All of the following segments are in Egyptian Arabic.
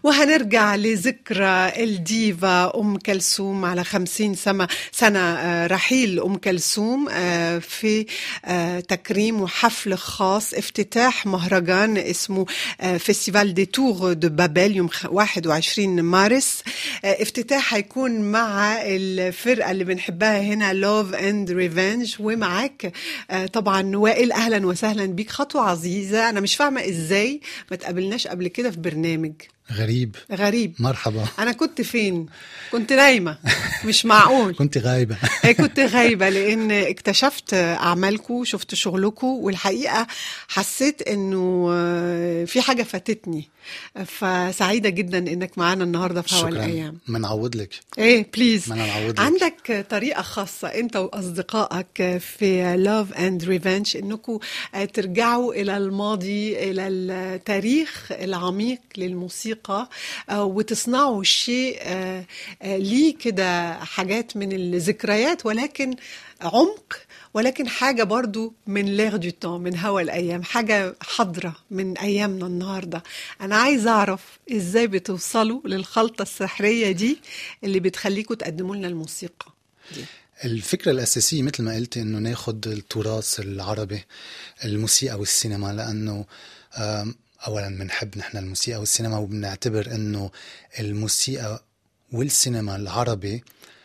وهنرجع لذكرى الديفا أم كلثوم على خمسين سنة, سنة آه، رحيل أم كلثوم آه، في آه، تكريم وحفل خاص افتتاح مهرجان اسمه آه، فيستيفال دي تور دو بابل يوم خ- 21 مارس آه، افتتاح هيكون مع الفرقة اللي بنحبها هنا لوف اند ريفنج ومعاك آه، طبعا وائل اهلا وسهلا بيك خطوة عزيزة انا مش فاهمة ازاي ما تقابلناش قبل كده في برنامج غريب غريب مرحبا انا كنت فين كنت نايمة مش معقول كنت غايبة إيه كنت غايبة لأن اكتشفت أعمالكم شفت شغلكم والحقيقة حسيت إنه آه، في حاجة فاتتني فسعيدة جدا إنك معانا النهاردة في هوا الأيام منعود لك ايه بليز ما أنا نعوض لك. عندك طريقة خاصة انت واصدقائك في لاف اند ريفنج انكم ترجعوا الى الماضي الى التاريخ العميق للموسيقى آه، وتصنعوا شيء آه، آه، ليه كده حاجات من الذكريات ولكن عمق ولكن حاجة برضو من ليغ دو تون من هوا الأيام حاجة حاضرة من أيامنا النهاردة أنا عايز أعرف إزاي بتوصلوا للخلطة السحرية دي اللي بتخليكم تقدموا لنا الموسيقى دي. الفكرة الأساسية مثل ما قلتي إنه ناخد التراث العربي الموسيقى والسينما لأنه آم، أولا بنحب نحن الموسيقى والسينما وبنعتبر إنه الموسيقى والسينما العربي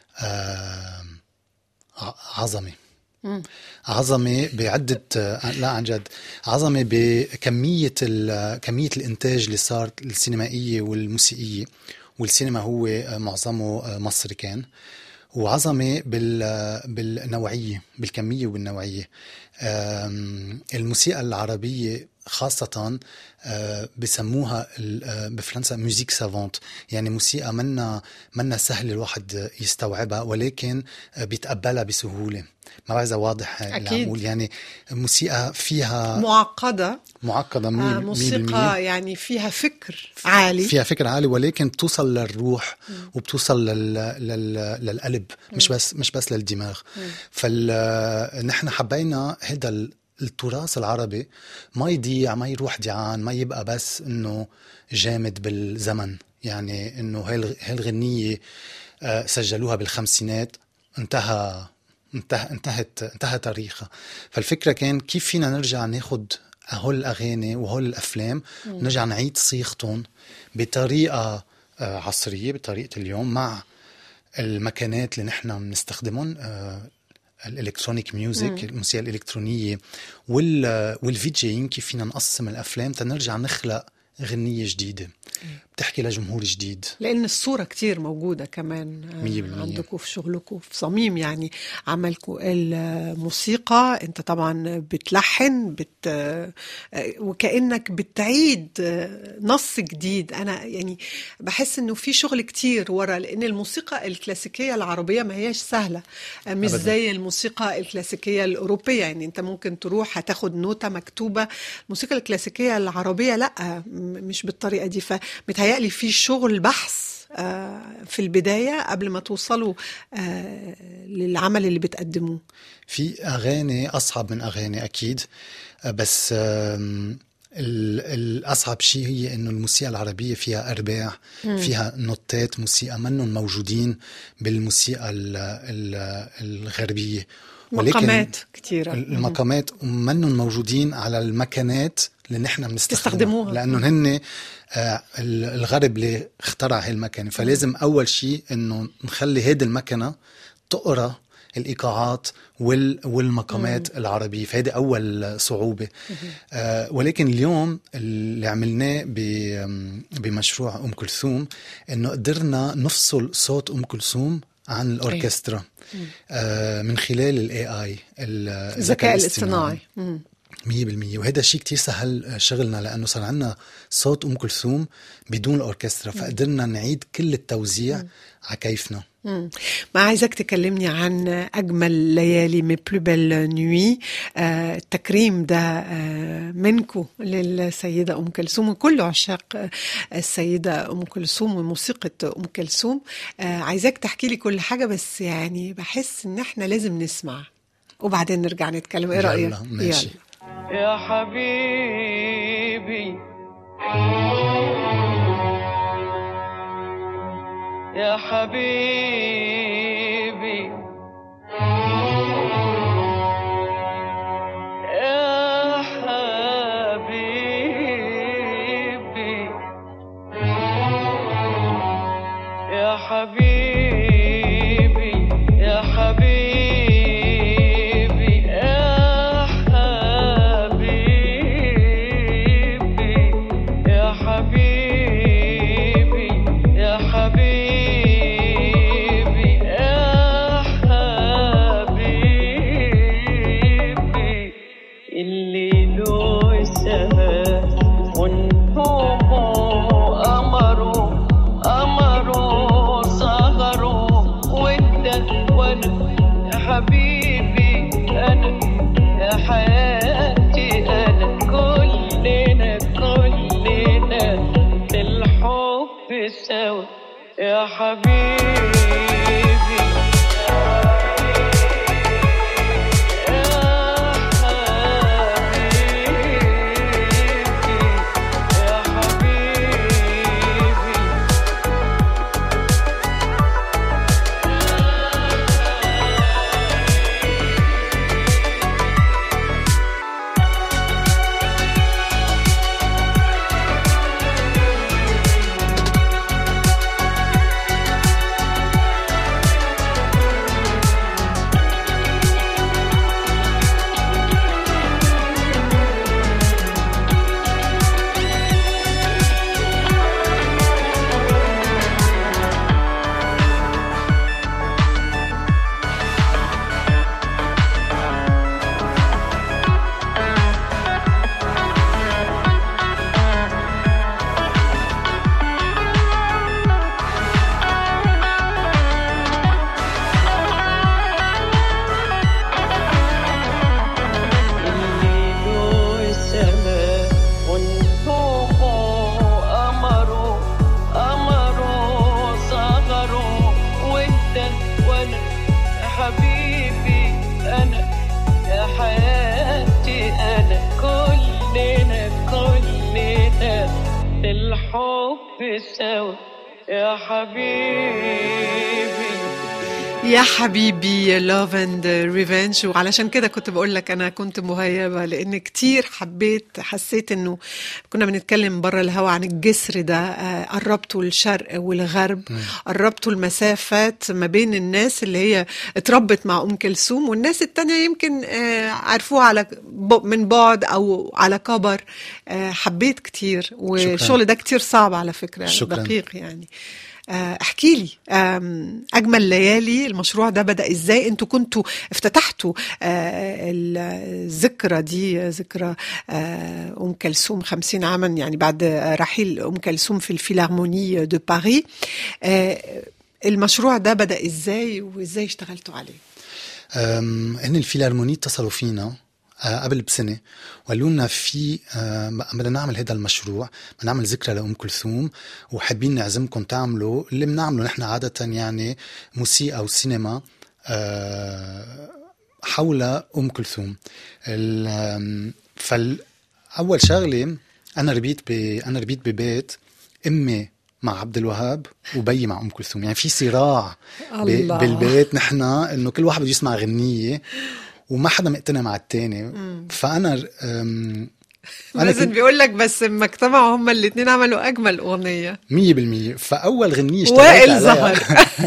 آم، ع- عظمة عظمة بعدة آه، لا عن جد عظمة بكمية ال- كمية الإنتاج اللي صار السينمائية والموسيقية والسينما هو آه، معظمه آه، مصري كان وعظمة بال بالنوعية بالكمية وبالنوعية آم، الموسيقى العربية خاصة آه، بسموها ال- آه، بفرنسا ميوزيك سافونت يعني موسيقى منا منا سهل الواحد يستوعبها ولكن آه، بيتقبلها بسهولة ما بعرف إذا واضح اللي عم أكيد. أقول يعني موسيقى فيها معقدة معقدة آه، مية موسيقى يعني فيها فكر عالي فيها فكر عالي ولكن بتوصل للروح وبتوصل لل... لل... للقلب مش بس مش بس للدماغ فنحن حبينا هذا ال- التراث العربي ما يضيع ما يروح ديعان ما يبقى بس انه جامد بالزمن يعني انه هاي الغ- هاي الغنية آه، سجلوها بالخمسينات انتهى انتهى انتهت انتهى تاريخها فالفكرة كان كيف فينا نرجع ناخد هول الأغاني وهول الأفلام نرجع نعيد صيغتهم بطريقة آه، عصرية بطريقة اليوم مع المكانات اللي نحن بنستخدمهم آه، الالكترونيك ميوزك الموسيقى الالكترونيه وال والفيديوينج كيف فينا نقسم الافلام تنرجع نخلق غنيه جديده بتحكي لجمهور جديد لأن الصورة كتير موجودة كمان آه، مية بالمية. عندكم في شغلكم في صميم يعني عملكم الموسيقى أنت طبعا بتلحن بت آه، وكأنك بتعيد آه، نص جديد أنا يعني بحس إنه في شغل كتير ورا لأن الموسيقى الكلاسيكية العربية ما هياش سهلة آه، مش أبداً. زي الموسيقى الكلاسيكية الأوروبية يعني أنت ممكن تروح هتاخد نوتة مكتوبة الموسيقى الكلاسيكية العربية لا م- مش بالطريقة دي فمتهيألي في شغل بحث آه، في البداية قبل ما توصلوا آه، للعمل اللي بتقدموه في اغاني اصعب من اغاني اكيد آه، بس آم، ال- الاصعب شيء هي انه الموسيقى العربيه فيها ارباع فيها نوتات موسيقى منهم موجودين بالموسيقى ال- ال- الغربيه مقامات كتيرة المقامات منهم موجودين على المكانات اللي نحن بنستخدمها تستخدموها. لانه هن آه، ال- الغرب اللي اخترع هاي المكنه فلازم اول شيء انه نخلي هيدي المكنه تقرا الايقاعات وال والمقامات العربيه فهيدي اول صعوبه آه ولكن اليوم اللي عملناه ب- بمشروع ام كلثوم انه قدرنا نفصل صوت ام كلثوم عن الاوركسترا آه من خلال الاي اي الذكاء الاصطناعي مم. مية بالمية وهذا الشيء كتير سهل شغلنا لأنه صار عنا صوت أم كلثوم بدون الأوركسترا فقدرنا نعيد كل التوزيع على كيفنا مم. ما عايزك تكلمني عن أجمل ليالي مي بلو بيل نوي آه، التكريم ده آه، منكو للسيدة أم كلثوم وكل عشاق آه، السيدة أم كلثوم وموسيقى أم كلثوم آه، عايزاك تحكي لي كل حاجة بس يعني بحس إن إحنا لازم نسمع وبعدين نرجع نتكلم إيه رأيك؟ يلا، ماشي. يلا. يا حبيبي يا حبيبي يا حبيبي يا حبيبي يا حبيبي يا حبيبي يا حبيبي يا حبيبي يا حبيبي الليل والسماء والنجوم قمروا قمروا سهروا وانت وانا يا حبيبي انا يا حياتي انا كلنا كلنا في الحب سوا يا حبيبي يا حبيبي يا حبيبي الليل والسماء والنجوم قمروا قمروا سهروا وانت وانا يا حبيبي انا يا حياتي انا كلنا كلنا في الحب سوا يا حبيبي يا حبيبي لاف اند ريفنج وعلشان كده كنت بقول لك انا كنت مهيبه لان كتير حبيت حسيت انه كنا بنتكلم بره الهوا عن الجسر ده آه، قربتوا الشرق والغرب قربتوا المسافات ما بين الناس اللي هي اتربت مع ام كلثوم والناس التانية يمكن آه، عرفوها على ب- من بعد او على كبر آه، حبيت كتير والشغل ده كتير صعب على فكره شكراً. دقيق يعني آه، احكي لي آم، اجمل ليالي المشروع ده بدا ازاي انتوا كنتوا افتتحتوا آه، الذكرى دي ذكرى آه، ام كلثوم خمسين عاما يعني بعد رحيل ام كلثوم في الفيلارموني دو باريس آه، المشروع ده بدا ازاي وازاي اشتغلتوا عليه أم، هن الفيلارموني اتصلوا فينا آه، قبل بسنة وقالوا لنا في آه، بدنا نعمل هذا المشروع بدنا نعمل ذكرى لأم كلثوم وحابين نعزمكم تعملوا اللي بنعمله نحن عادة يعني موسيقى وسينما آه، حول أم كلثوم ال- آم، فال أول شغلة أنا ربيت ب أنا ربيت ببيت أمي مع عبد الوهاب وبيي مع ام كلثوم يعني في صراع ب- الله. بالبيت نحن انه كل واحد بده يسمع غنيه وما حدا مقتنع مع التاني فانا أم، انا مازن كنت بيقول لك بس لما اجتمعوا هما الاثنين عملوا اجمل اغنيه 100% فاول غنيه اشتغلت وائل عليها ظهر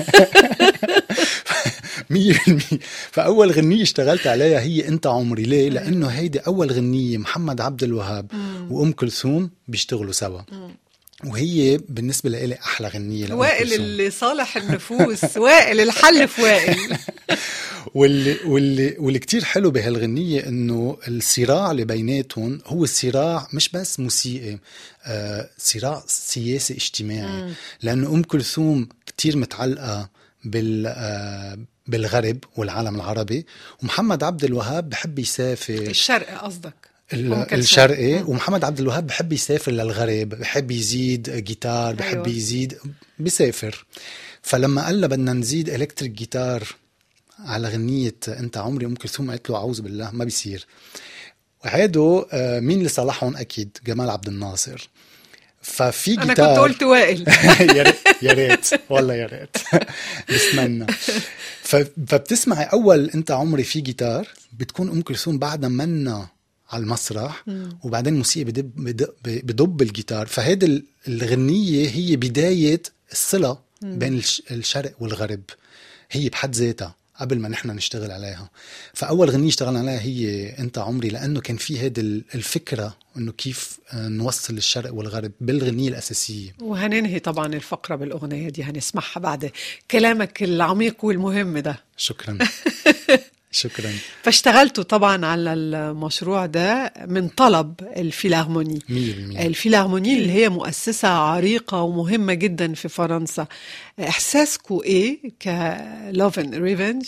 100% فاول غنيه اشتغلت عليها هي انت عمري ليه لانه هيدي اول غنيه محمد عبد الوهاب وام كلثوم بيشتغلوا سوا وهي بالنسبه لي احلى غنيه لأم وائل كلثوم. اللي صالح النفوس وائل الحل في وائل واللي واللي واللي كتير حلو بهالغنية انه الصراع اللي بيناتهم هو الصراع مش بس موسيقي آه صراع سياسي اجتماعي لانه ام كلثوم كتير متعلقة بال آه بالغرب والعالم العربي ومحمد عبد الوهاب بحب يسافر الشرق قصدك ال- أم كلثوم. الشرقي ومحمد عبد الوهاب بحب يسافر للغرب بحب يزيد جيتار بحب أيوة. أيوة. يزيد بيسافر فلما قال لها بدنا نزيد الكتريك جيتار على غنية انت عمري ام كلثوم قالت له اعوذ بالله ما بيصير وهيدو آه، مين اللي صلحهم اكيد جمال عبد الناصر ففي انا جيتار كنت قلت وائل يا ريت يا ريت والله يا ريت بتمنى ف- فبتسمعي اول انت عمري في جيتار بتكون ام كلثوم بعدها منا على المسرح وبعدين الموسيقى بدب بدب, بدب الجيتار فهيدي ال- الغنية هي بداية الصلة بين الش- الشرق والغرب هي بحد ذاتها قبل ما نحن نشتغل عليها فأول غنية اشتغلنا عليها هي أنت عمري لأنه كان في هيدي ال- الفكرة أنه كيف آه، نوصل الشرق والغرب بالغنية الأساسية وهننهي طبعا الفقرة بالأغنية دي هنسمعها بعد كلامك العميق والمهم ده شكرا شكرا فاشتغلتوا طبعا على المشروع ده من طلب الفيلارموني مية بالمية الفيلارموني اللي هي مؤسسة عريقة ومهمة جدا في فرنسا إحساسكم إيه كلوف اند ريفنج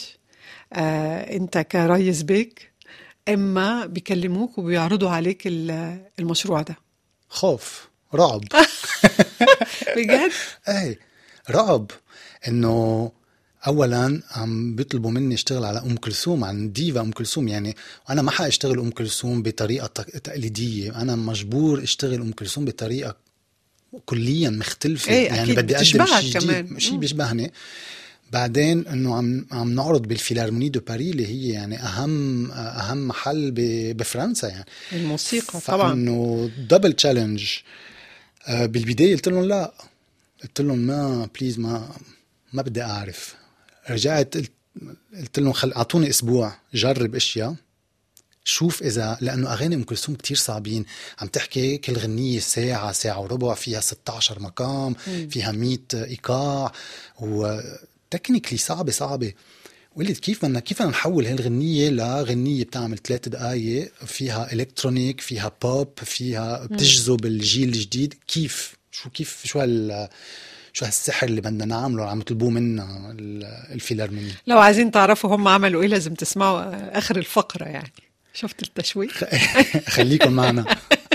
أنت كريس بيك إما بيكلموك وبيعرضوا عليك ال- المشروع ده خوف رعب بجد ايه رعب انه اولا عم بيطلبوا مني اشتغل على ام كلثوم عن ديفا ام كلثوم يعني وانا ما حاشتغل ام كلثوم بطريقه تق- تقليديه انا مجبور اشتغل ام كلثوم بطريقه كليا مختلفه إيه، يعني أكيد بدي اقدم بتشبهك شيء كمان. جديد شيء مم. بيشبهني بعدين انه عم عم نعرض بالفيلارموني دو باري اللي هي يعني اهم اهم محل ب- بفرنسا يعني الموسيقى طبعا فانه دبل تشالنج بالبدايه قلت لهم لا قلت لهم ما بليز ما ما بدي اعرف رجعت قلت, قلت لهم خل اعطوني اسبوع جرب اشياء شوف اذا لانه اغاني ام كلثوم كتير صعبين عم تحكي كل غنيه ساعه ساعه وربع فيها 16 مقام فيها 100 ايقاع وتكنيكلي صعبه صعبه وقلت كيف بدنا كيف بدنا نحول هالغنية لغنية بتعمل ثلاث دقايق فيها الكترونيك فيها بوب فيها بتجذب الجيل الجديد كيف شو كيف شو هال شو هالسحر اللي بدنا نعمله عم يطلبوه منا ال- الفيلارموني لو عايزين تعرفوا هم عملوا ايه لازم تسمعوا اخر الفقره يعني شفت التشويق خليكم معنا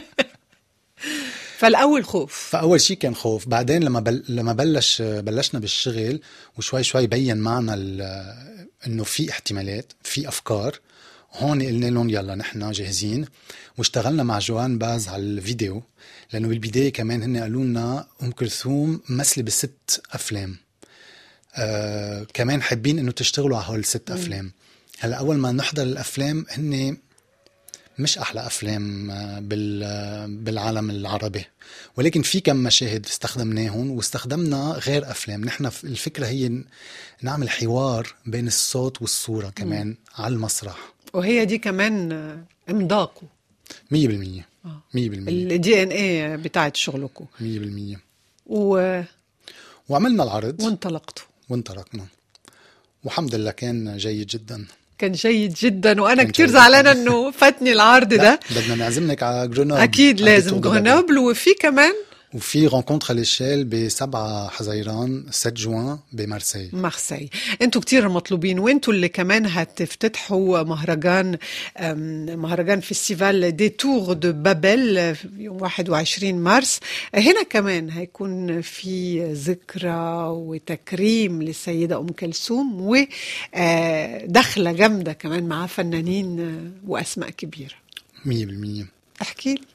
فالاول خوف فاول شيء كان خوف بعدين لما بل... لما بلش بلشنا بالشغل وشوي شوي بين معنا ال... انه في احتمالات في افكار هون قلنا لهم يلا نحن جاهزين واشتغلنا مع جوان باز على الفيديو لانه بالبدايه كمان هن قالوا لنا ام كلثوم مثلي بست افلام آه كمان حابين انه تشتغلوا على هول الست افلام هلا اول ما نحضر الافلام هن مش احلى افلام آه، بال آه، بالعالم العربي ولكن في كم مشاهد استخدمناهم واستخدمنا غير افلام نحن ف- الفكره هي ن- نعمل حوار بين الصوت والصوره كمان على المسرح وهي دي كمان آه، امضاكوا 100% 100% 100% الدي ان اي بتاعت شغلكم و... وعملنا العرض وانطلقتوا وانطلقنا والحمد لله كان جيد جدا كان جيد جدا وانا كان كتير جيد. زعلانه انه فاتني العرض لا ده بدنا نعزمك على جرونوبل اكيد على لازم التور دو بابل. غرنوبل وفي كمان وفي رونكونتر ليشيل ب 7 حزيران 7 جوان بمارسي مارسي انتوا كتير مطلوبين وانتوا اللي كمان هتفتتحوا مهرجان أم، مهرجان فيستيفال دي تور دو بابل في يوم 21 مارس هنا كمان هيكون في ذكرى وتكريم للسيدة أم كلثوم ودخلة جامدة كمان مع فنانين آه، وأسماء كبيرة 100% احكي لي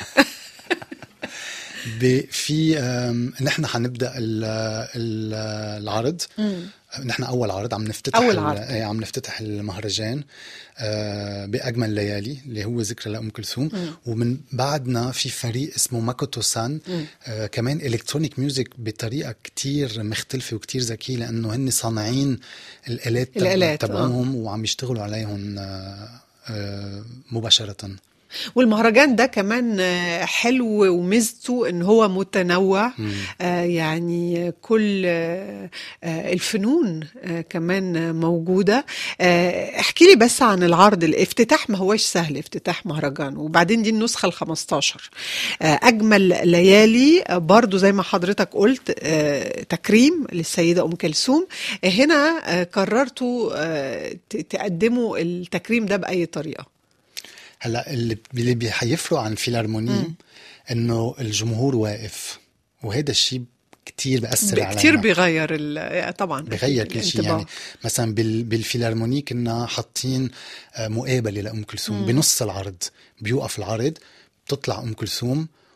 ب- في آم، نحن حنبدا ال ال العرض نحن اول عرض عم نفتتح أول ال- عرض. إيه، عم نفتتح المهرجان آه، باجمل ليالي اللي هو ذكرى لام كلثوم ومن بعدنا في فريق اسمه ماكوتو سان آه، كمان الكترونيك ميوزك بطريقه كتير مختلفه وكتير ذكيه لانه هن صانعين الالات تبع- الآلات، آه. تبعهم وعم يشتغلوا عليهم آه، آه، مباشره والمهرجان ده كمان آه، حلو وميزته ان هو متنوع آه، يعني كل آه، آه، الفنون آه، كمان آه، موجودة آه، احكي لي بس عن العرض الافتتاح ما هوش سهل افتتاح مهرجان وبعدين دي النسخة ال 15 آه، أجمل ليالي آه، برضو زي ما حضرتك قلت آه، تكريم للسيدة أم كلثوم آه، هنا آه، قررتوا آه، ت- تقدموا التكريم ده بأي طريقة هلا اللي اللي بيحيفرق عن الفيلارموني انه الجمهور واقف وهذا الشيء كتير بأثر علينا كتير بيغير ال- طبعا بغير كل شيء الانطباع. يعني مثلا بال بالفيلارموني كنا حاطين آه، مقابله لام كلثوم بنص العرض بيوقف العرض بتطلع ام كلثوم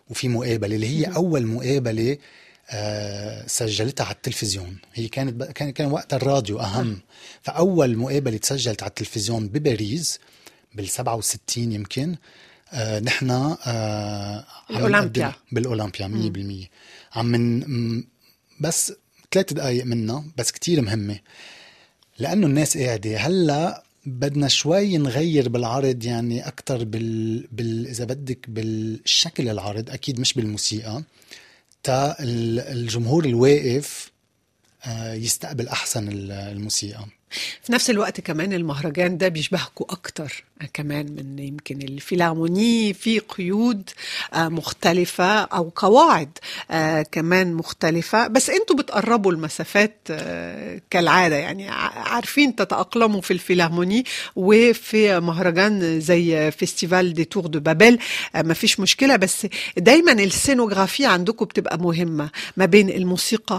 وفي مقابله اللي هي اول مقابله آه، سجلتها على التلفزيون هي كانت ب- كان كان وقتها الراديو اهم فاول مقابله تسجلت على التلفزيون بباريس بال 67 يمكن آه نحن آه عم الأولمبيا. نقدم- بالاولمبيا 100% عم من م- بس ثلاث دقائق منها بس كتير مهمه لانه الناس قاعده هلا بدنا شوي نغير بالعرض يعني اكثر بال... بال اذا بدك بالشكل العرض اكيد مش بالموسيقى تا ال- الجمهور الواقف آه، يستقبل احسن ال- الموسيقى في نفس الوقت كمان المهرجان ده بيشبهكوا أكتر كمان من يمكن الفيلارموني في قيود آه، مختلفة أو قواعد آه، كمان مختلفة بس أنتوا بتقربوا المسافات آه، كالعادة يعني ع- عارفين تتأقلموا في الفيلارموني وفي مهرجان زي فيستيفال دي تور دو بابل آه، مفيش مشكلة بس دايما السينوغرافيا عندكم بتبقى مهمة ما بين الموسيقى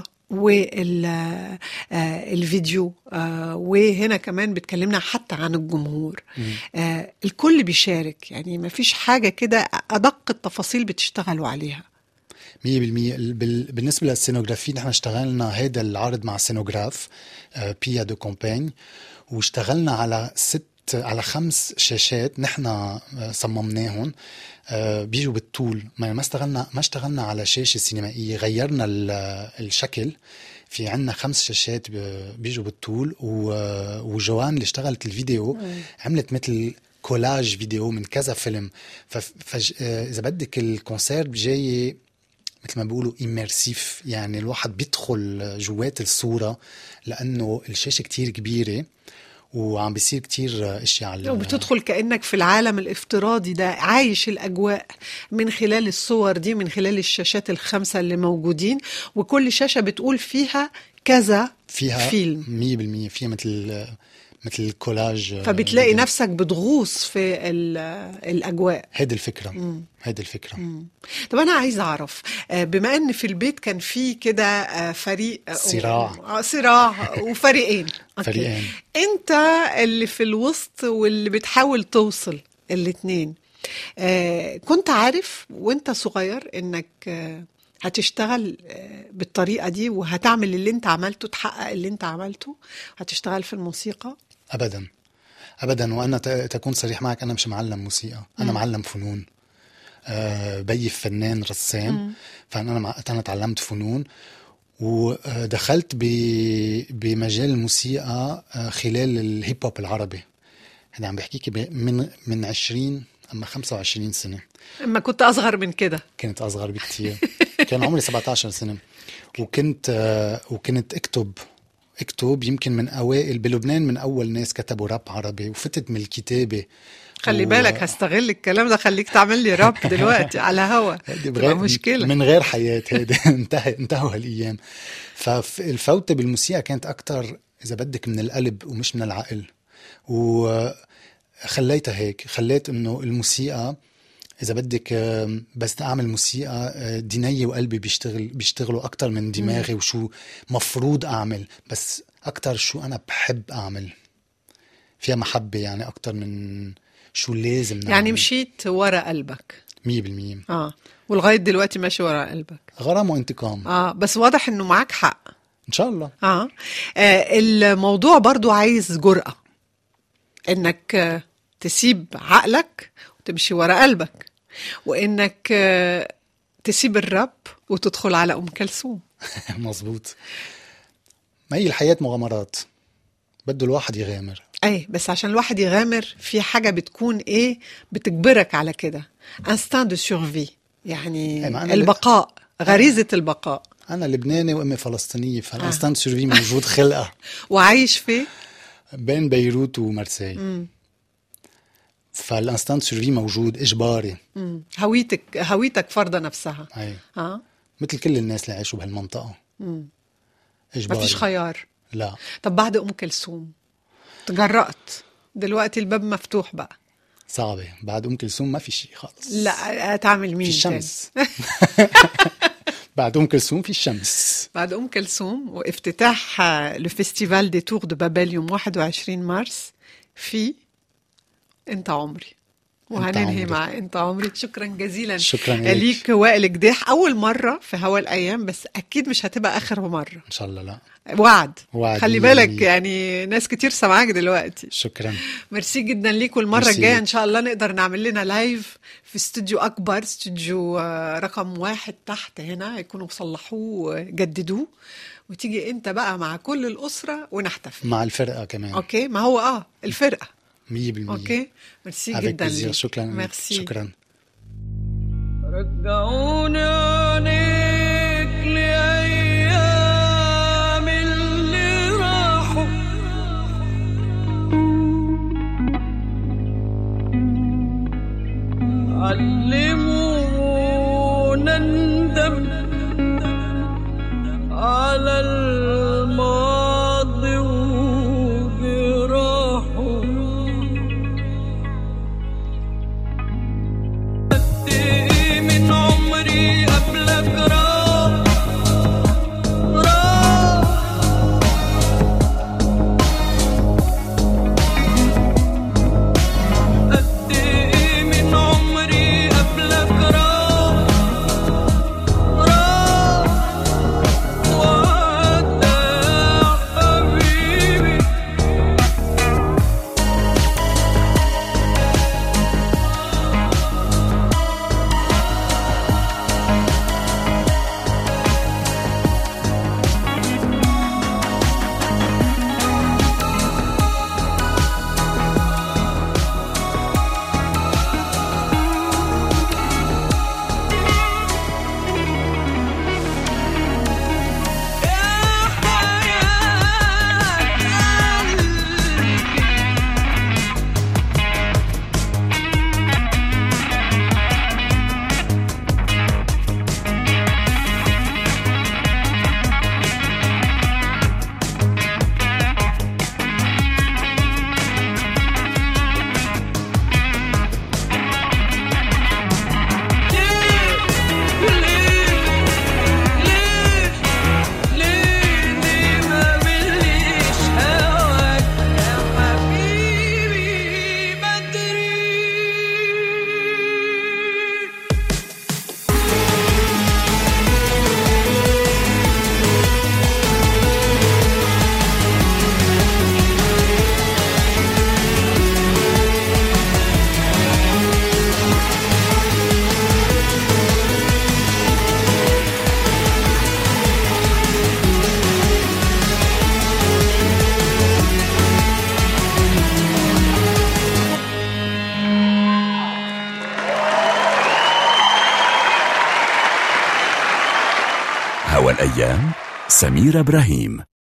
والفيديو وهنا كمان بتكلمنا حتى عن الجمهور آه، الكل بيشارك يعني ما فيش حاجة كده أدق التفاصيل بتشتغلوا عليها 100% ال- بال- بالنسبه للسينوغرافي نحن اشتغلنا هذا العرض مع سينوغراف آه، بيا دو كومباني واشتغلنا على ست على خمس شاشات نحن آه، صممناهم آه، بيجوا بالطول ما ما اشتغلنا ما اشتغلنا على شاشه سينمائيه غيرنا ال- الشكل في عنا خمس شاشات ب- بيجوا بالطول و- وجوان اللي اشتغلت الفيديو عملت مثل كولاج فيديو من كذا فيلم فاذا بدك الكونسيرت جاي مثل ما بيقولوا اميرسيف يعني الواحد بيدخل جوات الصورة لأنه الشاشة كتير كبيرة وعم بيصير كتير اشياء على وبتدخل كأنك في العالم الافتراضي ده عايش الأجواء من خلال الصور دي من خلال الشاشات الخمسة اللي موجودين وكل شاشة بتقول فيها كذا فيها فيلم 100% فيها مثل مثل كولاج فبتلاقي نفسك بتغوص في ال- الأجواء هيدي الفكرة هيدي الفكرة طب أنا عايز أعرف آه، بما أن في البيت كان في كده آه، فريق آه، صراع. آه، صراع وفريقين أوكي. فريقين. أنت اللي في الوسط واللي بتحاول توصل الاتنين آه، كنت عارف وانت صغير انك آه، هتشتغل آه، بالطريقة دي وهتعمل اللي انت عملته تحقق اللي انت عملته هتشتغل في الموسيقى أبدا أبدا وأنا ت- تكون صريح معك أنا مش معلم موسيقى أنا معلم فنون آه، بيي فنان رسام فأنا مع- أنا تعلمت فنون ودخلت ب- بمجال الموسيقى آه، خلال الهيب هوب العربي أنا عم بحكيك ب- من من 20 أما 25 سنة اما كنت اصغر من كده كنت أصغر بكتير كان عمري 17 سنة وكنت آه، وكنت أكتب أكتب يمكن من أوائل بلبنان من أول ناس كتبوا راب عربي وفتت من الكتابة خلي و- بالك هستغل الكلام ده خليك تعمل لي راب دلوقتي على هوا هيدي تبقى بغير مشكلة من غير حياة هيدي انتهى انتهوا هالايام فالفوتة بالموسيقى كانت اكتر اذا بدك من القلب ومش من العقل وخليتها هيك خليت انه الموسيقى اذا بدك آم، بس اعمل موسيقى آه، ديني وقلبي بيشتغل بيشتغلوا اكتر من دماغي وشو مفروض اعمل بس اكتر شو انا بحب اعمل فيها محبة يعني اكتر من شو لازم نعمل يعني مشيت ورا قلبك 100% اه ولغاية دلوقتي ماشي ورا قلبك غرام وانتقام اه بس واضح انه معاك حق ان شاء الله آه. آه الموضوع برضو عايز جرأة انك آه، تسيب عقلك وتمشي ورا قلبك وانك آه، تسيب الرب وتدخل على ام كلثوم مظبوط ما هي الحياة مغامرات بده الواحد يغامر اي بس عشان الواحد يغامر في حاجة بتكون ايه بتجبرك على كده انستان دو سيرفي يعني إيه، ما أنا البقاء غريزة البقاء أنا لبناني وأمي فلسطينية فالإنستان سيرفي موجود خلقة وعايش في بين بيروت ومارسي فالإنستان سيرفي موجود إجباري مم. هويتك هويتك فرضة نفسها أي اه مثل كل الناس اللي عايشوا بهالمنطقة ما إجباري فيش خيار لا طب بعد ام كلثوم تجرأت دلوقتي الباب مفتوح بقى صعبة بعد أم كلثوم ما في شيء خالص لا هتعمل مين في تاني؟ الشمس بعد أم كلثوم في الشمس بعد ام كلثوم وافتتاح آه، الفيستيفال دي تور دو بابل يوم 21 مارس في انت عمري وهننهي عمري. مع انت عمري شكرا جزيلا شكرا إلك. ليك وائل قداح اول مره في هوا الايام بس اكيد مش هتبقى اخر مره ان شاء الله لا وعد وعد خلي مية بالك مية. يعني ناس كتير سامعاك دلوقتي شكرا ميرسي جدا ليك والمره ميرسي الجايه ليك. ان شاء الله نقدر نعمل لنا لايف في استوديو اكبر استوديو آه، رقم واحد تحت هنا يكونوا صلحوه وجددوه وتيجي انت بقى مع كل الاسره ونحتفل مع الفرقه كمان اوكي ما هو اه الفرقه 100% اوكي ميرسي Avec جدا plaisir. ليك شكرا ميرسي شكرا رجعوني عينيك لأيام اللي راحوا علمونا ندم على الماضي وجراحه قد إيه من عمري قبلك راح راح قد إيه من عمري قبلك راح راح وداع حبيبي يا حياة قلبي ليه ليه ليه ليه ليه ما بليش هواك يا حبيبي بدري هوى الأيام سمير إبراهيم